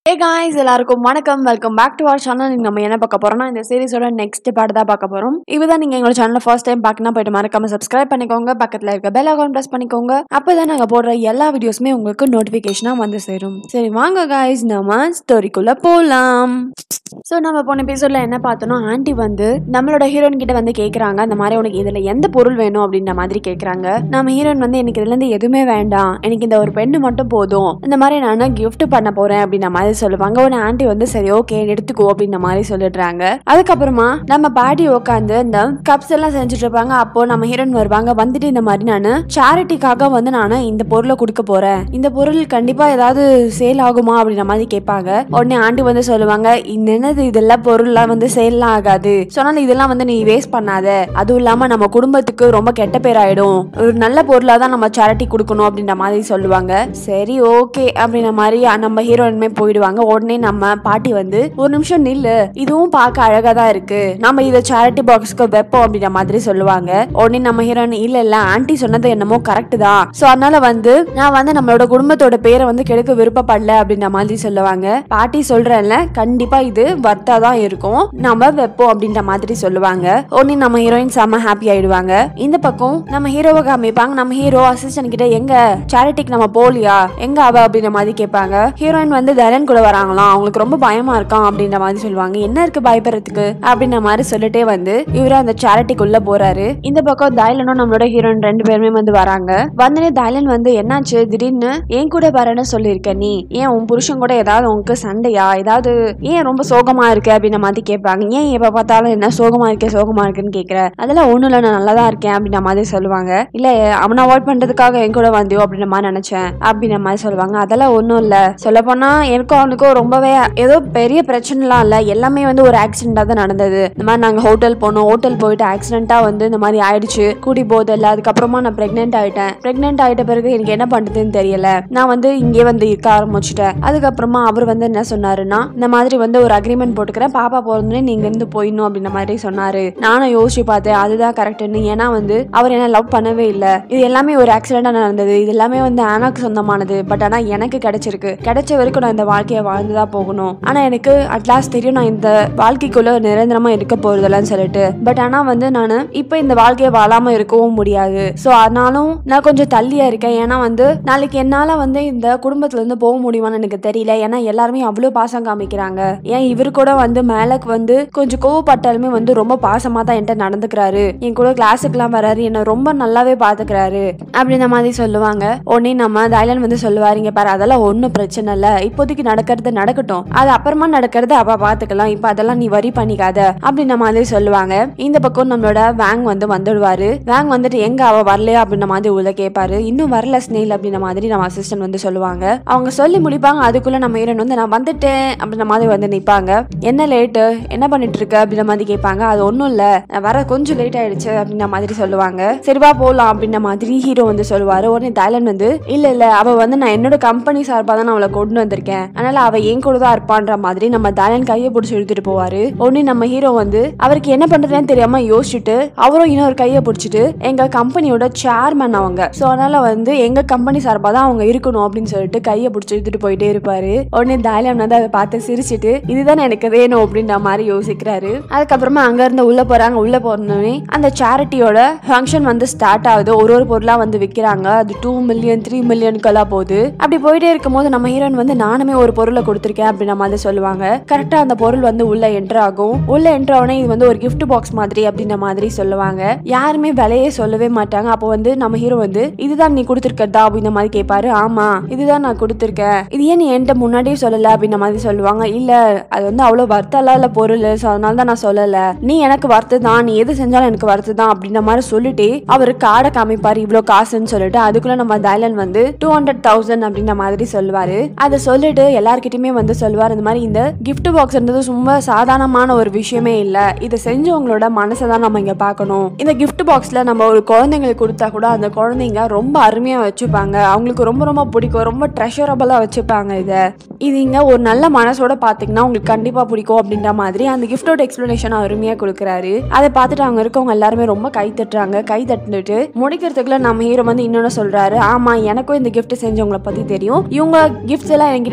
ஹே guys எல்லாருக்கும் வணக்கம் welcome back to our channel நம்ம என்ன பார்க்க போறோம்னா இந்த சீரிஸோட நெக்ஸ்ட் பார்ட் தான் பார்க்க போறோம் இப்பதான் நீங்க எங்களோட சேனல் ஃபர்ஸ்ட் டைம் பார்க்கணும் போயிட்டு மறக்காம சப்ஸ்கிரைப் பண்ணிக்கோங்க பக்கத்துல இருக்க பெல் ஐகான் பிரஸ் பண்ணிக்கோங்க அப்பதான் நாங்க போடுற எல்லா வீடியோஸுமே உங்களுக்கு நோட்டிபிகேஷனா வந்து சேரும் சரி வாங்க காய்ஸ் நம்ம ஸ்டோரிக்குள்ள போலாம் ஸோ நம்ம போன எபிசோட்ல என்ன பார்த்தோம்னா ஆண்டி வந்து நம்மளோட ஹீரோயின் கிட்ட வந்து கேக்குறாங்க அந்த மாதிரி உனக்கு இதுல எந்த பொருள் வேணும் அப்படின்ற மாதிரி கேக்குறாங்க நம்ம ஹீரோயின் வந்து எனக்கு இதுல இருந்து எதுவுமே வேண்டாம் எனக்கு இந்த ஒரு பெண்ணு மட்டும் போதும் இந்த மாதிரி நான் gift பண்ண போறேன் அப்படின்ற மாதிரி சொல்லுவாங்க உடனே ஆண்டி வந்து சரி ஓகே எடுத்துக்கோ அப்படின்ற மாதிரி சொல்லிடுறாங்க அதுக்கப்புறமா நம்ம பாட்டி உட்காந்து இந்த கப்ஸ் எல்லாம் செஞ்சுட்டு இருப்பாங்க அப்போ நம்ம ஹீரோயின் வருவாங்க வந்துட்டு இந்த மாதிரி நான் சேரிட்டிக்காக வந்து நான் இந்த பொருளை கொடுக்க போறேன் இந்த பொருள் கண்டிப்பா ஏதாவது சேல் ஆகுமா அப்படின்ற மாதிரி கேட்பாங்க உடனே ஆண்டி வந்து சொல்லுவாங்க இந்த என்னது இதெல்லாம் பொருள்லாம் வந்து சேல்லாம் ஆகாது சொன்னாலும் இதெல்லாம் வந்து நீ வேஸ்ட் பண்ணாத அதுவும் இல்லாம நம்ம குடும்பத்துக்கு ரொம்ப கெட்ட பேர் ஆயிடும் ஒரு நல்ல பொருளா தான் நம்ம சேரிட்டி கொடுக்கணும் அப்படின்ற மாதிரி சொல்லுவாங்க சரி ஓகே அப்படின்ற மாதிரி நம்ம ஹீரோயினுமே போயிடுவாங்க உடனே நம்ம பாட்டி வந்து ஒரு நிமிஷம் நில்லு இதுவும் பார்க்க அழகா தான் இருக்கு நம்ம இதை சேரிட்டி பாக்ஸ்க்கு வைப்போம் அப்படின்ற மாதிரி சொல்லுவாங்க உடனே நம்ம ஹீரோயின் இல்ல இல்ல ஆன்ட்டி சொன்னது என்னமோ கரெக்ட் தான் சோ அதனால வந்து நான் வந்து நம்மளோட குடும்பத்தோட பேரை வந்து கெடுக்க விருப்பப்படல அப்படின்ற மாதிரி சொல்லுவாங்க பாட்டி சொல்றேன்ல கண்டிப்பா இது வர்த்தா தான் இருக்கும் நம்ம வைப்போம் அப்படின்ற மாதிரி சொல்லுவாங்க உடனே நம்ம ஹீரோயின் செம்ம ஹாப்பி ஆயிடுவாங்க இந்த பக்கம் நம்ம ஹீரோவை காமிப்பாங்க நம்ம ஹீரோ அசிஸ்டன்ட் கிட்ட எங்க சேரிட்டிக்கு நம்ம போலியா எங்க அவ அப்படின்ற மாதிரி கேட்பாங்க ஹீரோயின் வந்து தரன் கூட வராங்களாம் அவங்களுக்கு ரொம்ப பயமா இருக்கான் அப்படின்ற மாதிரி சொல்லுவாங்க என்ன இருக்கு பயப்படுறதுக்கு அப்படின்ற மாதிரி சொல்லிட்டே வந்து இவரு அந்த சேரிட்டிக்குள்ள போறாரு இந்த பக்கம் தைலனும் நம்மளோட ஹீரோயின் ரெண்டு பேருமே வந்து வராங்க வந்தனே தைலன் வந்து என்னாச்சு திடீர்னு என் கூட வரேன்னு சொல்லியிருக்க நீ ஏன் உன் புருஷன் கூட ஏதாவது உனக்கு சண்டையா ஏதாவது ஏன் ரொம்ப சோகமா இருக்கு அப்படின்ற மாதிரி கேட்பாங்க ஏன் எப்ப பார்த்தாலும் என்ன சோகமா இருக்கே சோகமா இருக்குன்னு கேக்குற அதெல்லாம் ஒண்ணும் இல்ல நான் நல்லா தான் இருக்கேன் அப்படின்ற மாதிரி சொல்லுவாங்க இல்ல அவனை அவாய்ட் பண்றதுக்காக என் கூட வந்தியோ அப்படின்ற மாதிரி நினைச்சேன் அப்படின்ற மாதிரி சொல்லுவாங்க அதெல்லாம் ஒண்ணும் இல்ல சொல்ல போனா எனக்கும் அவனுக்கும் ரொம்பவே ஏதோ பெரிய பிரச்சனைலாம் இல்ல எல்லாமே வந்து ஒரு ஆக்சிடென்டா தான் நடந்தது இந்த மாதிரி நாங்க ஹோட்டல் போனோம் ஹோட்டல் போயிட்டு ஆக்சிடென்ட்டா வந்து இந்த மாதிரி ஆயிடுச்சு கூடி போதில்ல அதுக்கப்புறமா நான் பிரெக்னென்ட் ஆயிட்டேன் பிரெக்னென்ட் ஆயிட்ட பிறகு எனக்கு என்ன பண்றதுன்னு தெரியல நான் வந்து இங்கே வந்து இருக்க ஆரம்பிச்சிட்டேன் அதுக்கப்புறமா அவர் வந்து என்ன சொன்னாருன்னா இந்த மாதிரி வந்து ஒரு அக்ரிமெண்ட் போட்டுக்கிறேன் பாப்பா பிறந்தோடனே நீங்க இருந்து போயிடணும் அப்படின்ற மாதிரி சொன்னாரு நானும் யோசிச்சு பார்த்தேன் அதுதான் கரெக்ட்னு ஏன்னா வந்து அவர் என்ன லவ் பண்ணவே இல்லை இது எல்லாமே ஒரு ஆக்சிடென்டா நடந்தது இது எல்லாமே வந்து ஆனாக்கு சொந்தமானது பட் ஆனா எனக்கு கிடைச்சிருக்கு கிடைச்ச வரைக்கும் நான் இந்த வாழ்க்கையை வாழ்ந்துதான் போகணும் ஆனா எனக்கு அட்லாஸ்ட் தெரியும் நான் இந்த வாழ்க்கைக்குள்ள நிரந்தரமா இருக்க போறதில்லன்னு சொல்லிட்டு பட் ஆனா வந்து நான் இப்போ இந்த வாழ்க்கையை வாழாம இருக்கவும் முடியாது ஸோ ஆனாலும் நான் கொஞ்சம் தள்ளியா இருக்கேன் ஏன்னா வந்து நாளைக்கு என்னால வந்து இந்த குடும்பத்துல இருந்து போக முடியுமான்னு எனக்கு தெரியல ஏன்னா எல்லாருமே அவ்வளவு பாசம் காமிக்கிறாங்க ஏன் இவர் கூட வந்து மேலக்கு வந்து கொஞ்சம் கோவப்பட்டாலுமே வந்து ரொம்ப பாசமா தான் என்கிட்ட நடந்துக்கிறாரு என் கூட கிளாஸுக்குலாம் வராரு என்ன ரொம்ப நல்லாவே பாத்துக்கிறாரு அப்படின்ற மாதிரி சொல்லுவாங்க உடனே நம்ம தைலன் வந்து சொல்லுவாரு இங்க பாரு அதெல்லாம் ஒன்றும் பிரச்சனை இல்லை இப்போதைக்கு நடக்கிறது நடக்கட்டும் அது அப்புறமா நடக்கிறது அப்ப பாத்துக்கலாம் இப்ப அதெல்லாம் நீ வரி பண்ணிக்காத அப்படின்ற மாதிரி சொல்லுவாங்க இந்த பக்கம் நம்மளோட வேங் வந்து வந்துடுவாரு வேங் வந்துட்டு எங்க அவ வரலையா அப்படின்ற மாதிரி உள்ள கேட்பாரு இன்னும் வரல ஸ்னேல் அப்படின்ற மாதிரி நம்ம அசிஸ்டன்ட் வந்து சொல்லுவாங்க அவங்க சொல்லி முடிப்பாங்க அதுக்குள்ள நம்ம ஹீரோன் வந்து நான் வந்துட்டேன் அப்படின்ற மாதிரி வந்து நிப்பாங்க என்ன லேட்டு என்ன பண்ணிட்டு இருக்க அப்படின்ற மாதிரி கேட்பாங்க அது ஒன்றும் இல்ல நான் வர கொஞ்சம் லேட் ஆயிடுச்சு அப்படின்ற மாதிரி சொல்லுவாங்க சரிவா போலாம் அப்படின்ற மாதிரி ஹீரோ வந்து சொல்லுவாரு உடனே தைலன் வந்து இல்ல இல்ல அவ வந்து நான் என்னோட கம்பெனி சார்பா தான் நான் அவளை கொண்டு வந்திருக்கேன் அதனால அவ என் கூட தான் இருப்பான்ற மாதிரி நம்ம தைலன் கையை பிடிச்சி இழுத்துட்டு போவாரு உடனே நம்ம ஹீரோ வந்து அவருக்கு என்ன பண்றதுன்னு தெரியாம யோசிச்சுட்டு அவரும் இன்னொரு கையை பிடிச்சிட்டு எங்க கம்பெனியோட சேர்மன் அவங்க சோ அதனால வந்து எங்க கம்பெனி சார்பா தான் அவங்க இருக்கணும் அப்படின்னு சொல்லிட்டு கையை பிடிச்சி இழுத்துட்டு போயிட்டே இருப்பாரு உடனே தைலம் வந்து அதை பார்த்து சிரிச்சிட்டு இதுதான் எனக்கு வேணும் அப்படின்ற மாதிரி யோசிக்கிறாரு அதுக்கப்புறமா அங்க இருந்து உள்ள போறாங்க உள்ள போனோடனே அந்த சேரிட்டியோட ஃபங்க்ஷன் வந்து ஸ்டார்ட் ஆகுது ஒரு ஒரு பொருளா வந்து விக்கிறாங்க அது டூ மில்லியன் த்ரீ மில்லியனுக்கெல்லாம் போகுது அப்படி போயிட்டே இருக்கும்போது நம்ம ஹீரோயின் வந்து நானுமே ஒரு பொருளை கொடுத்துருக்கேன் அப்படின்ற மாதிரி சொல்லுவாங்க கரெக்டா அந்த பொருள் வந்து உள்ள என்டர் ஆகும் உள்ள என்டர் ஆனே இது வந்து ஒரு gift பாக்ஸ் மாதிரி அப்படின்ற மாதிரி சொல்லுவாங்க யாருமே விலையே சொல்லவே மாட்டாங்க அப்போ வந்து நம்ம ஹீரோ வந்து இதுதான் நீ கொடுத்துருக்கதா அப்படின்ற மாதிரி கேட்பாரு ஆமா இதுதான் நான் கொடுத்துருக்கேன் இது ஏன் நீ என்கிட்ட முன்னாடியே சொல்லல அப்படின்ற மாதிரி சொல்லுவாங்க இல்ல அது வந்து அவ்வளவு வருத்தம் இல்ல பொருள் ஸோ அதனால தான் நான் சொல்லல நீ எனக்கு வருத்து தான் நீ எது செஞ்சாலும் எனக்கு வருத்து தான் அப்படின்ற மாதிரி சொல்லிட்டு அவரு காடை காமிப்பாரு இவ்வளவு காசுன்னு சொல்லிட்டு அதுக்குள்ள நம்ம தைலன் வந்து டூ ஹண்ட்ரட் தௌசண்ட் அப்படின்ற மாதிரி சொல்லுவாரு அதை சொல்லிட்டு எல்லார்கிட்டயுமே வந்து சொல்லுவார் இந்த மாதிரி இந்த gift பாக்ஸ்ன்றது ரொம்ப சாதாரணமான ஒரு விஷயமே இல்ல இதை செஞ்சவங்களோட மனசை தான் நம்ம இங்க பார்க்கணும் இந்த gift பாக்ஸ்ல நம்ம ஒரு குழந்தைங்களுக்கு கொடுத்தா கூட அந்த குழந்தைங்க ரொம்ப அருமையா வச்சுப்பாங்க அவங்களுக்கு ரொம்ப ரொம்ப பிடிக்கும் ரொம்ப ட்ரெஷரபிளா வச்சுப்பாங்க இதை இது இங்க ஒரு நல்ல மனசோட பாத்தீங்கன்னா உங்களுக்கு கண்டிப்பா பிடிக்கும் அப்படின்ற மாதிரி அந்த கிஃப்டோட எக்ஸ்பிளனேஷன் அருமையா கொடுக்குறாரு அதை பார்த்துட்டு அவங்க இருக்கவங்க எல்லாருமே ரொம்ப கை தட்டுறாங்க கை தட்டுட்டு முடிக்கிறதுக்குள்ள நம்ம ஹீரோ வந்து இன்னொன்னு சொல்றாரு ஆமா எனக்கும் இந்த gift செஞ்சவங்கள பத்தி தெரியும் இவங்க கிஃப்ட்ஸ் எல்லாம் என்கிட்ட நிறைய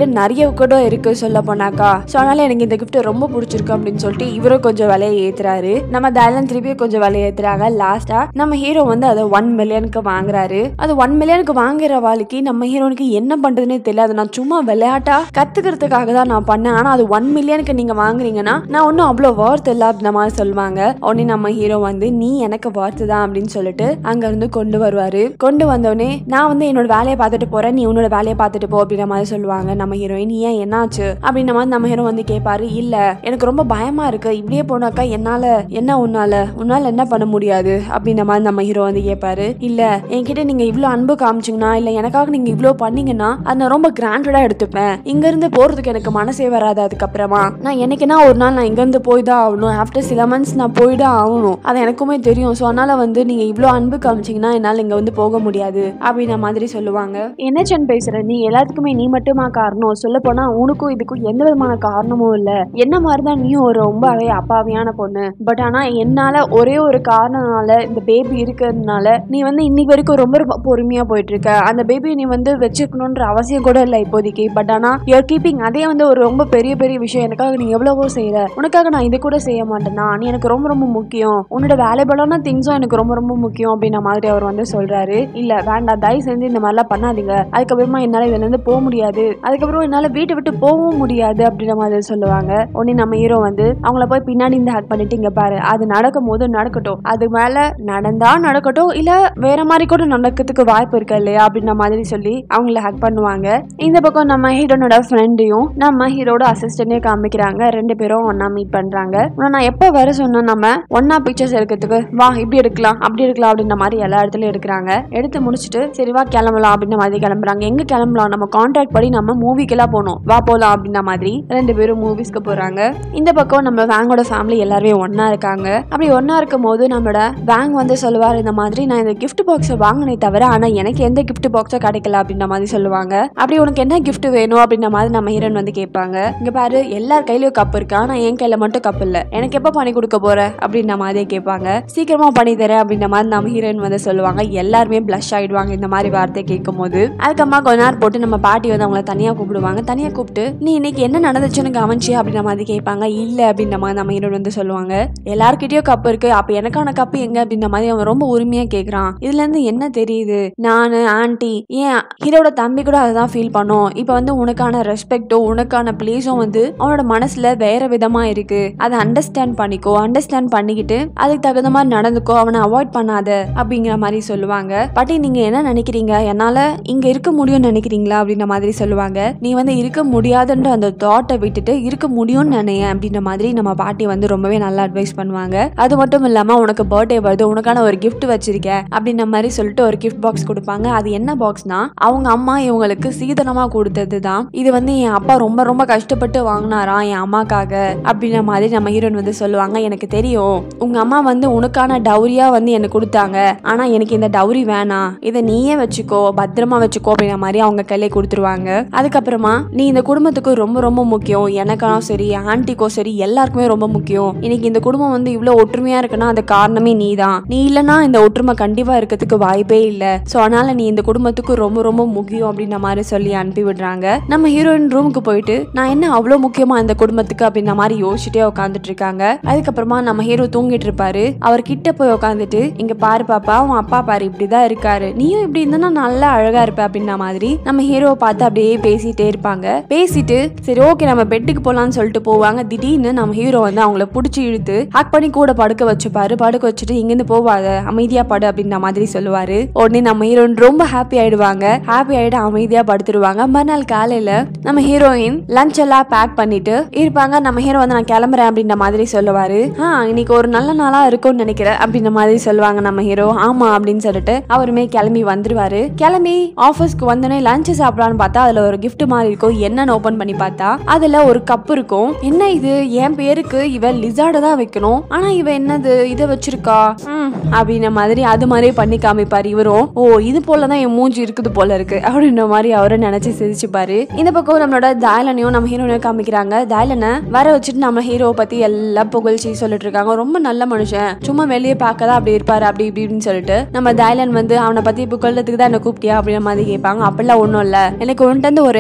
கூட இருக்கு சொல்ல போனாக்கா ஸோ அதனால எனக்கு இந்த gift ரொம்ப பிடிச்சிருக்கு அப்படின்னு சொல்லிட்டு இவரும் கொஞ்சம் விலையை ஏத்துறாரு நம்ம தைலன் திருப்பியும் கொஞ்சம் விலையை ஏத்துறாங்க லாஸ்டா நம்ம ஹீரோ வந்து அதை ஒன் மில்லியனுக்கு வாங்குறாரு அது ஒன் மில்லியனுக்கு வாங்குற வாழ்க்கை நம்ம ஹீரோனுக்கு என்ன பண்றதுன்னே தெரியல அது நான் சும்மா விளையாட்டா கத்துக்கிறதுக்காக தான் நான் பண்ணேன் ஆனா அது ஒன் மில்லியனுக்கு நீங்க வாங்குறீங்கன்னா நான் ஒன்றும் அவ்வளோ ஒர்த் இல்லை அப்படின்ற மாதிரி சொல்லுவாங்க உடனே நம்ம ஹீரோ வந்து நீ எனக்கு ஒர்த்து தான் அப்படின்னு சொல்லிட்டு அங்க இருந்து கொண்டு வருவாரு கொண்டு வந்தோடனே நான் வந்து என்னோட வேலையை பார்த்துட்டு போறேன் நீ உன்னோட வேலையை பார்த்துட்டு போ அப்படின்ற மாதிரி சொல்லுவாங்க நம்ம ஹீரோயின் ஏன் என்னாச்சு அப்படின்ற மாதிரி நம்ம ஹீரோ வந்து கேட்பாரு இல்ல எனக்கு ரொம்ப பயமா இருக்கு இப்படியே போனாக்கா என்னால என்ன உன்னால உன்னால என்ன பண்ண முடியாது அப்படின்ற மாதிரி நம்ம ஹீரோ வந்து கேட்பாரு இல்ல என்கிட்ட நீங்க இவ்வளவு அன்பு காமிச்சிங்கன்னா இல்ல எனக்காக நீங்க இவ்வளவு பண்ணீங்கன்னா அதை நான் ரொம்ப கிராண்டடா எடுத்துப்பேன் இங்க இருந்து போறதுக்கு எனக்கு மனசே வராது அதுக்கப்புறமா நான் என்னைக்குன்னா ஒரு நாள் நான் இங்க இருந்து போய் தான் ஆகணும் ஆஃப்டர் சில மந்த்ஸ் நான் போய்தான் ஆகணும் அது எனக்குமே தெரியும் ஸோ அதனால வந்து நீங்க இவ்வளோ அன்பு காமிச்சீங்கன்னா என்னால் இங்க வந்து போக முடியாது அப்படின்ற மாதிரி சொல்லுவாங்க என்ன சென் பேசுற நீ எல்லாத்துக்குமே நீ மட்டுமா காரணம் சொல்ல போனா உனக்கும் இதுக்கும் எந்த விதமான காரணமும் இல்ல என்ன மாதிரி தான் நீயும் ஒரு ரொம்பவே அப்பாவியான பொண்ணு பட் ஆனா என்னால ஒரே ஒரு காரணனால இந்த பேபி இருக்கிறதுனால நீ வந்து இன்னைக்கு வரைக்கும் ரொம்ப ரொம்ப பொறுமையா போயிட்டு இருக்க அந்த பேபியை நீ வந்து வச்சுக்கணுன்ற அவசியம் கூட இல்லை இப்போதைக்கு பட் ஆனா யூஆர் கீப்பிங் அதே வந்து ஒரு ரொம்ப பெரிய பெரிய விஷயம் எனக்காக நீ எவ்வளவோ செய்யற உனக்காக நான் இது கூட செய்ய மாட்டேனா நீ எனக்கு ரொம்ப ரொம்ப முக்கியம் உன்னோட வேலைபலான திங்ஸும் எனக்கு ரொம்ப ரொம்ப முக்கியம் அப்படின்ற மாதிரி அவர் வந்து சொல்றாரு இல்ல வேண்டாம் தயவு செஞ்சு இந்த மாதிரிலாம் பண்ணாதீங்க அதுக்கப்புறமா என்னால இதுல இருந்து போக முடியாது அதுக்கப்புறம் என்னால வீட்டை விட்டு போகவும் முடியாது அப்படின்ற மாதிரி சொல்லுவாங்க உடனே நம்ம ஹீரோ வந்து அவங்கள போய் பின்னாடி இந்த ஹேக் பண்ணிட்டு இங்க பாரு அது நடக்கும் போது நடக்கட்டும் அது மேல நடந்தா நடக்கட்டும் இல்ல வேற மாதிரி கூட நடக்கிறதுக்கு வாய்ப்பு இருக்கு இல்லையா அப்படின்ற மாதிரி சொல்லி அவங்கள ஹேக் பண்ணுவாங்க இந்த பக்கம் நம்ம ஹீரோனோட ஃப்ரெண்டையும் நம்ம ஹீரோட அசிஸ்டன்டே காமிக்கிறாங்க ரெண்டு பேரும் ஒண்ணா மீட் பண்றாங்க உன்னை நான் எப்போ வர சொன்னேன் நம்ம ஒன்னா பிக்சர்ஸ் எடுக்கிறதுக்கு வா இப்படி எடுக்கலாம் அப்படி எடுக்கலாம் அப்படின்ற மாதிரி எல்லா இடத்துலயும் எடுக்கிறாங்க எடுத்து முடிச்சுட்டு சரி வா கிளம்பலாம் அப்படின்ற மாதிரி கிளம்புறாங்க எங்க கிளம்பலாம் நம்ம கான்ட்ராக்ட் படி நம்ம மூவிக்கெல்லாம் போகணும் வா போலாம் அப்படின்ற மாதிரி ரெண்டு பேரும் மூவிஸ்க்கு போறாங்க இந்த பக்கம் நம்ம வேங்கோட ஃபேமிலி எல்லாருமே ஒண்ணா இருக்காங்க அப்படி ஒண்ணா இருக்கும் போது நம்மளோட வேங் வந்து சொல்லுவார் இந்த மாதிரி நான் இந்த gift பாக்ஸை வாங்கினே தவிர ஆனா எனக்கு எந்த gift பாக்ஸும் கிடைக்கல அப்படின்ற மாதிரி சொல்லுவாங்க அப்படி உனக்கு என்ன gift வேணும் அப்படின்ற மாதிரி நம்ம ஹீரோன் வந்து கேட்பாங்க இங்க பாரு எல்லார் கையிலயும் கப் இருக்கு ஆனா என் கையில மட்டும் கப் இல்ல எனக்கு எப்ப பண்ணி கொடுக்க போற அப்படின்ற மாதிரி கேட்பாங்க சீக்கிரமா பண்ணி தரேன் அப்படின்ற மாதிரி நம்ம ஹீரோயின் வந்து சொல்லுவாங்க எல்லாருமே ப்ளஷ் ஆயிடுவாங்க இந்த மாதிரி வார்த்தை கேட்கும் போது அதுக்கப்புறமா கொஞ்ச நேரம் போட்டு நம்ம பாட்டி வந்து அவங்கள தனியா கூப்பிடுவாங்க தனியா கூப்பிட்டு நீ இன்னைக்கு என்ன நடந்துச்சுன்னு கவனிச்சியா அப்படின்ற மாதிரி கேட்பாங்க இல்ல அப்படின்ற மாதிரி நம்ம ஹீரோயின் வந்து சொல்லுவாங்க எல்லார்கிட்டயும் கப் இருக்கு அப்ப எனக்கான கப் எங்க அப்படின்ற மாதிரி அவன் ரொம்ப உரிமையா கேக்குறான் இதுல இருந்து என்ன தெரியுது நானு ஆன்ட்டி ஏன் ஹீரோட தம்பி கூட அதான் ஃபீல் பண்ணோம் இப்போ வந்து உனக்கான ரெஸ்பெக்டோ உனக்கான பிளேஸும் வந்து அவனோட மனசுல வேற விதமா இருக்கு அதை அண்டர்ஸ்டாண்ட் பண்ணிக்கோ அண்டர்ஸ்டாண்ட் பண்ணிக்கிட்டு அதுக்கு தகுந்த மாதிரி நடந்துக்கோ அவனை அவாய்ட் பண்ணாத அப்படிங்கிற மாதிரி சொல்லுவாங்க பாட்டி நீங்க என்ன நினைக்கிறீங்க என்னால இங்க இருக்க முடியும்னு நினைக்கிறீங்களா அப்படின்ற மாதிரி சொல்லுவாங்க நீ வந்து இருக்க முடியாதுன்ற அந்த தாட்டை விட்டுட்டு இருக்க முடியும்னு நினைய அப்படின்ற மாதிரி நம்ம பாட்டி வந்து ரொம்பவே நல்லா அட்வைஸ் பண்ணுவாங்க அது மட்டும் இல்லாம உனக்கு பர்த்டே வருது உனக்கான ஒரு gift வச்சிருக்கேன் அப்படின்ற மாதிரி சொல்லிட்டு ஒரு gift பாக்ஸ் கொடுப்பாங்க அது என்ன பாக்ஸ்னா அவங்க அம்மா இவங்களுக்கு சீதனமா கொடுத்தது தான் இது வந்து என் அப்பா ரொம்ப ரொம்ப கஷ்டப்பட்டு வாங்கினாராம் என் அம்மாக்காக அப்படின்ற மாதிரி நம்ம ஹீரோயின் வந்து சொல்லுவாங்க எனக்கு தெரியும் உங்க அம்மா வந்து உனக்கான டவுரியா வந்து எனக்கு கொடுத்தாங்க ஆனா எனக்கு இந்த டவுரி வேணாம் இதை நீயே வச்சுக்கோ பத்திரமா வச்சுக்கோ அப்படின்ற மாதிரி அவங்க கையில கொடுத்துருவாங்க அதுக்கப்புறமா நீ இந்த குடும்பத்துக்கு ரொம்ப ரொம்ப முக்கியம் எனக்கானும் சரி ஆன்ட்டிக்கோ சரி எல்லாருக்குமே ரொம்ப முக்கியம் இன்னைக்கு இந்த குடும்பம் வந்து இவ்வளவு ஒற்றுமையா இருக்குன்னா அது காரணமே நீ தான் நீ இல்லைன்னா இந்த ஒற்றுமை கண்டிப்பா இருக்கிறதுக்கு வாய்ப்பே இல்லை ஸோ அதனால நீ இந்த குடும்பத்துக்கு ரொம்ப ரொம்ப முக்கியம் அப்படின்ற மாதிரி சொல்லி அனுப்பி விடுறாங்க நம்ம ஹீரோயின் ரூமுக்கு போயிட்டு நான் என்ன அவ்வளோ முக்கியமா இந்த குடும்பத்துக்கு அப்படின்ற மாதிரி யோசிச்சுட்டே உட்காந்துட்டு இருக்காங்க அதுக்கப்புறமா நம்ம ஹீரோ தூங்கிட்டு இருப்பாரு அவர் கிட்ட போய் உட்காந்துட்டு இங்க பாரு பாப்பா உன் அப்பா பாரு இப்படிதான் இருக்காரு நீயும் இப்படி இருந்தா நல்லா அழகா இருப்ப அப்படின்ற மாதிரி நம்ம ஹீரோவை பார்த்து அப்படியே பேசிட்டே இருப்பாங்க பேசிட்டு சரி ஓகே நம்ம பெட்டுக்கு போலாம்னு சொல்லிட்டு போவாங்க திடீர்னு நம்ம ஹீரோ வந்து அவங்கள பிடிச்சி இழுத்து ஹாக் பண்ணி கூட படுக்க வச்சுப்பாரு படுக்க வச்சுட்டு இங்கிருந்து போவாத அமைதியா படு அப்படின்ற மாதிரி சொல்லுவாரு உடனே நம்ம ஹீரோயின் ரொம்ப ஹாப்பி ஆயிடுவாங்க ஹாப்பி ஆயிட்டு அமைதியா படுத்துருவாங்க மறுநாள் காலையில நம்ம ஹீரோயின் லஞ்ச் எல்லாம் பேக் பண்ணிட்டு இருப்பாங்க நம்ம ஹீரோ வந்து நான் கிளம்புறேன் அப்படின்ற மாதிரி சொல்லுவாரு ஆ இன்னைக்கு ஒரு நல்ல நாளா இருக்கும்னு நினைக்கிறேன் அப்படின்ற மாதிரி சொல்லுவாங்க நம்ம ஹீரோ ஆமா அப்படின்னு சொல்லிட்டு அவருமே கிளம்பி வந்துருவாரு கிளம்பி ஆஃபீஸ்க்கு வந்தோடனே லஞ்ச் சாப்பிடலான்னு பார்த்தா அதுல ஒரு gift மாதிரி இருக்கும் என்னன்னு ஓபன் பண்ணி பார்த்தா அதுல ஒரு கப் இருக்கும் என்ன இது என் பேருக்கு இவ லிசார்ட தான் வைக்கணும் ஆனா இவ என்னது இதை வச்சிருக்கா ம் அப்படின்ற மாதிரி அது மாதிரியே பண்ணி காமிப்பாரு இவரும் ஓ இது போலதான் என் மூஞ்சி இருக்குது போல இருக்கு அப்படின்ற மாதிரி அவரை நினைச்சு சிரிச்சுப்பாரு இந்த பக்கம் நம்மளோட தாயலனையும் நம்ம ஹீரோனையும் காமிக்கிறாங்க தாயலனை வர வச்சுட்டு நம்ம ஹீரோவை பத்தி எல்லாம் புகழ்ச்சி சொல்லிட்டு இருக்காங்க ரொம்ப நல்ல மனுஷன் சும்மா வெளியே பார்க்கதான் அப்படி இருப்பாரு அப்படி இப்படின்னு சொல்லிட்டு நம்ம தாய்லாந்து வந்து அவனை பத்தி புகழ்றதுக்கு தான் என்ன கூப்பிட்டியா அப்படின்ற மாதிரி கேட்பாங்க அப்படிலாம் ஒன்றும் இல்லை எனக்கு உன்ட்டு ஒரு ஹெல்ப் வேணும்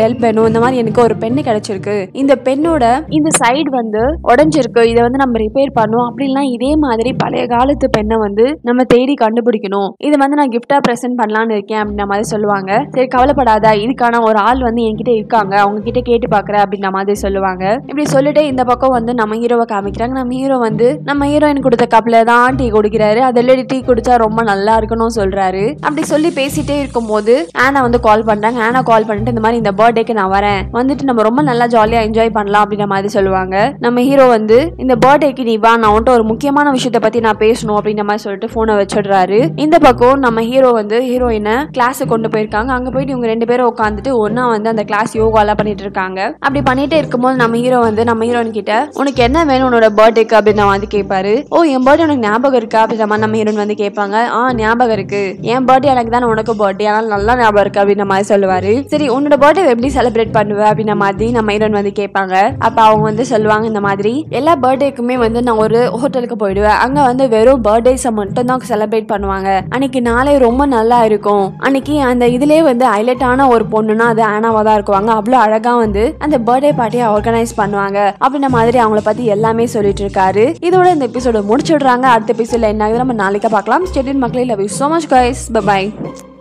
வேணும் இந்த மாதிரி எனக்கு ஒரு பெண்ணு கிடைச்சிருக்கு இந்த பெண்ணோட இந்த சைடு வந்து உடஞ்சிருக்கு இதை வந்து நம்ம ரிப்பேர் பண்ணும் அப்படிலாம் இதே மாதிரி பழைய காலத்து பெண்ணை வந்து நம்ம தேடி கண்டுபிடிக்கணும் இது வந்து நான் கிஃப்டா ப்ரெசென்ட் பண்ணலான்னு இருக்கேன் அப்படின்ற மாதிரி சொல்லுவாங்க சரி கவலைப்படாத இதுக்கான ஒரு ஆள் வந்து என்கிட்ட இருக்காங்க அவங்க கிட்ட கேட்டு பாக்குற அப்படின்ற மாதிரி சொல்லுவாங்க இப்படி சொல்லிட்டு இந்த பக்கம் வந்து நம்ம ஹீரோவை காமிக்கிறாங்க நம்ம ஹீரோ வந்து நம்ம ஹீரோயின் கொடுத்த கப்ல தான் டீ குடிக்கிறாரு அதில் டீ குடிச்சா ரொம்ப நல்லா இருக்கணும் சொல்றாரு அப்படி சொல்லி பேசிட்டே இருக்கும்போது ஆனா வந்து கால் பண்றாங்க ஆனா கால் பண்ணிட்டு இந்த மாதிரி இந்த பர்த்டேக்கு நான் வரேன் வந்துட்டு நம்ம ரொம்ப நல்லா ஜாலியா என்ஜாய் பண்ணலாம் அப்படின்ற மாதிரி சொல்லுவாங்க நம்ம ஹீரோ வந்து இந்த பர்த்டேக்கு நீ வா நான் உன்ட்ட ஒரு முக்கியமான விஷயத்தை பத்தி நான் பேசணும் அப்படின்ற மாதிரி சொல்லிட்டு போனை வச்சிடுறாரு இந்த பக்கம் நம்ம ஹீரோ வந்து ஹீரோயினை கிளாஸுக்கு கொண்டு போயிருக்காங்க அங்க போயிட்டு இவங்க ரெண்டு பேரும் உட்காந்துட்டு ஒன்னா வந்து அந்த கிளாஸ் யோகாலாம் பண்ணிட்டு இருக்காங்க அப்படி பண்ணிட்டே இருக்கும்போது நம்ம ஹீரோ வந்து நம்ம ஹீரோயின் கிட்ட உனக்கு என்ன வேணும் உன்னோட பர்த்டேக்கு அப்படின்னு நான் வந்து கேட்பாரு ஓ என் பர்த்டே உனக்கு ஞாபகம் இருக்கா அப்படின்ற மாதிரி நம்ம ஹீரோயின் வந்து கேட்பாங்க ஆ ஞாபகம் இருக்கு என் பர்த்டே எனக்கு தானே உனக்கு பர்த்டே ஆனால் நல்லா ஞாபகம் இருக்கு அப்படின்ற மாதிரி சொல்லுவாரு சரி உன்னோட பர்த்டே எப்படி செலிப்ரேட் பண்ணுவ அப்படின்ற மாதிரி நம்ம ஹீரோயின் வந்து கேட்பாங்க அப்ப அவங்க வந்து சொல்லுவாங்க இந்த மாதிரி எல்லா பர்த்டேக்குமே வந்து நான் ஒரு ஹோட்டலுக்கு போயிடுவேன் அங்க வந்து வெறும் பர்த்டேஸை மட்டும் தான் செலிப்ரேட் பண்ணுவாங்க அன்னைக்கு நாளே ரொம்ப நல்லா இருக்கும் அன்னைக்கு அந்த இதுலயே வந்து ஹைலைட்டான ஒரு பொண்ணுனா அது ஆனாவா தான் இருக்குவாங்க அவ்வளோ அழகா வந்து அந்த பர்த்டே பார்ட்டியை ஆர்கனைஸ் பண்ணுவாங்க அப்படின்ற மாதிரி அவங்கள பத்தி எல்லாமே சொல்லிட்டு இருக்காரு இதோட இந்த எபிசோட முடிச்சுடுறாங்க அடுத்த எபிசோட்ல என்ன ஆகுது நம்ம நாளைக்கு பார்க்கலாம் ஸ்டெடின் மக்களே love you so much guys by